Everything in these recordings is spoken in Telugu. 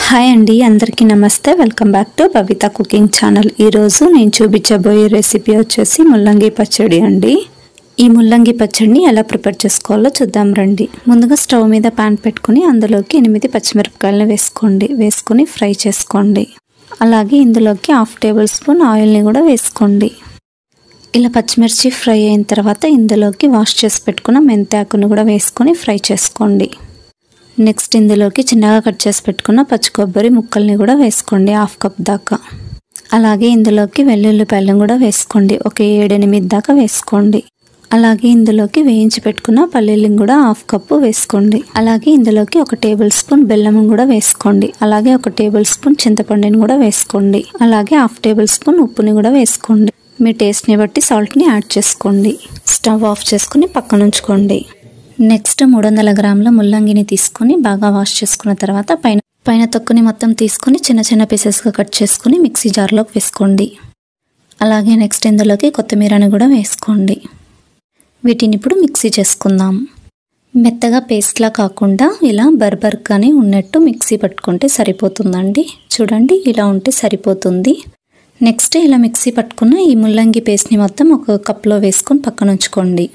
హాయ్ అండి అందరికీ నమస్తే welcome back to Babita cooking channel ఈరోజు నేను చూపించబోయే రెసిపీ వచ్చేసి ముల్లంగి పచ్చడి అండి ఈ ముల్లంగి పచ్చడిని ఎలా ప్రిపేర్ చేసుకోవాలో చూద్దాం రండి ముందుగా స్టవ్ మీద పాన్ పెట్టుకుని అందులోకి ఎనిమిది పచ్చిమిరపకాయలను వేసుకోండి వేసుకొని ఫ్రై చేసుకోండి అలాగే ఇందులోకి హాఫ్ టేబుల్ స్పూన్ ఆయిల్ని కూడా వేసుకోండి ఇలా పచ్చిమిర్చి ఫ్రై అయిన తర్వాత ఇందులోకి వాష్ చేసి పెట్టుకున్న మెంతాకును కూడా వేసుకొని ఫ్రై చేసుకోండి నెక్స్ట్ ఇందులోకి చిన్నగా కట్ చేసి పెట్టుకున్న పచ్చి కొబ్బరి ముక్కల్ని కూడా వేసుకోండి హాఫ్ కప్ దాకా అలాగే ఇందులోకి వెల్లుల్లిపాయలను కూడా వేసుకోండి ఒక ఏడెనిమిది దాకా వేసుకోండి అలాగే ఇందులోకి వేయించి పెట్టుకున్న పల్లీలను కూడా హాఫ్ కప్పు వేసుకోండి అలాగే ఇందులోకి ఒక టేబుల్ స్పూన్ బెల్లం కూడా వేసుకోండి అలాగే ఒక టేబుల్ స్పూన్ చింతపండుని కూడా వేసుకోండి అలాగే హాఫ్ టేబుల్ స్పూన్ ఉప్పుని కూడా వేసుకోండి మీ టేస్ట్ని బట్టి సాల్ట్ని యాడ్ చేసుకోండి స్టవ్ ఆఫ్ చేసుకుని పక్కన ఉంచుకోండి నెక్స్ట్ మూడు వందల గ్రాముల ముల్లంగిని తీసుకొని బాగా వాష్ చేసుకున్న తర్వాత పైన పైన తొక్కుని మొత్తం తీసుకొని చిన్న చిన్న పీసెస్గా కట్ చేసుకుని మిక్సీ జార్లోకి వేసుకోండి అలాగే నెక్స్ట్ ఇందులోకి కొత్తిమీరని కూడా వేసుకోండి వీటిని ఇప్పుడు మిక్సీ చేసుకుందాం మెత్తగా పేస్ట్లా కాకుండా ఇలా బర్బర్గానే ఉన్నట్టు మిక్సీ పట్టుకుంటే సరిపోతుందండి చూడండి ఇలా ఉంటే సరిపోతుంది నెక్స్ట్ ఇలా మిక్సీ పట్టుకున్న ఈ ముల్లంగి పేస్ట్ని మొత్తం ఒక కప్లో వేసుకొని పక్కన ఉంచుకోండి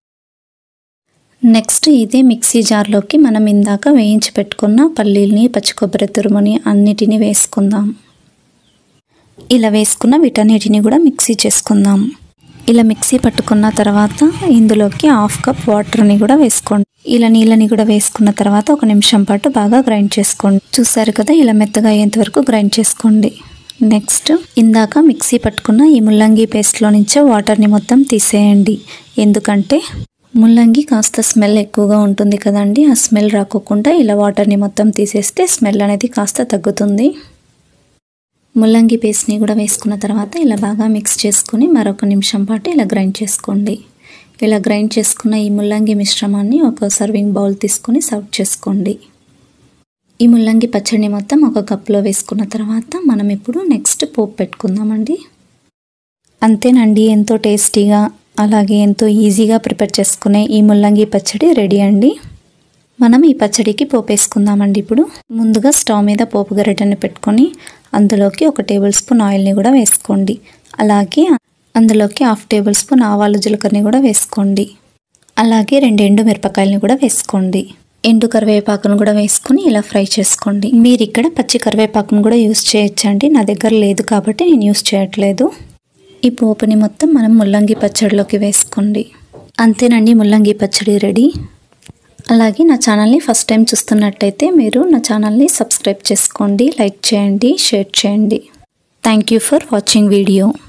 నెక్స్ట్ ఇదే మిక్సీ జార్లోకి మనం ఇందాక వేయించి పెట్టుకున్న పల్లీల్ని పచ్చి కొబ్బరి తురుముని అన్నిటినీ వేసుకుందాం ఇలా వేసుకున్న వీటన్నిటిని కూడా మిక్సీ చేసుకుందాం ఇలా మిక్సీ పట్టుకున్న తర్వాత ఇందులోకి హాఫ్ కప్ వాటర్ని కూడా వేసుకోండి ఇలా నీళ్ళని కూడా వేసుకున్న తర్వాత ఒక నిమిషం పాటు బాగా గ్రైండ్ చేసుకోండి చూసారు కదా ఇలా మెత్తగా అయ్యేంత వరకు గ్రైండ్ చేసుకోండి నెక్స్ట్ ఇందాక మిక్సీ పట్టుకున్న ఈ ముల్లంగి పేస్ట్లో నుంచే వాటర్ని మొత్తం తీసేయండి ఎందుకంటే ముల్లంగి కాస్త స్మెల్ ఎక్కువగా ఉంటుంది కదండి ఆ స్మెల్ రాకోకుండా ఇలా వాటర్ని మొత్తం తీసేస్తే స్మెల్ అనేది కాస్త తగ్గుతుంది ముల్లంగి పేస్ట్ని కూడా వేసుకున్న తర్వాత ఇలా బాగా మిక్స్ చేసుకుని మరొక నిమిషం పాటు ఇలా గ్రైండ్ చేసుకోండి ఇలా గ్రైండ్ చేసుకున్న ఈ ముల్లంగి మిశ్రమాన్ని ఒక సర్వింగ్ బౌల్ తీసుకొని సర్వ్ చేసుకోండి ఈ ముల్లంగి పచ్చడిని మొత్తం ఒక కప్లో వేసుకున్న తర్వాత మనం ఇప్పుడు నెక్స్ట్ పోపు పెట్టుకుందామండి అంతేనండి ఎంతో టేస్టీగా అలాగే ఎంతో ఈజీగా ప్రిపేర్ చేసుకునే ఈ ముల్లంగి పచ్చడి రెడీ అండి మనం ఈ పచ్చడికి పోపు వేసుకుందామండి ఇప్పుడు ముందుగా స్టవ్ మీద పోపు గరిటెని పెట్టుకొని అందులోకి ఒక టేబుల్ స్పూన్ ఆయిల్ని కూడా వేసుకోండి అలాగే అందులోకి హాఫ్ టేబుల్ స్పూన్ ఆవాలు జీలకర్రని కూడా వేసుకోండి అలాగే రెండు ఎండు మిరపకాయలని కూడా వేసుకోండి ఎండు కరివేపాకును కూడా వేసుకుని ఇలా ఫ్రై చేసుకోండి మీరు ఇక్కడ పచ్చి కరివేపాకును కూడా యూస్ చేయొచ్చండి నా దగ్గర లేదు కాబట్టి నేను యూస్ చేయట్లేదు ఈ పోపుని మొత్తం మనం ముల్లంగి పచ్చడిలోకి వేసుకోండి అంతేనండి ముల్లంగి పచ్చడి రెడీ అలాగే నా ఛానల్ని ఫస్ట్ టైం చూస్తున్నట్టయితే మీరు నా ఛానల్ని సబ్స్క్రైబ్ చేసుకోండి లైక్ చేయండి షేర్ చేయండి thank you for watching video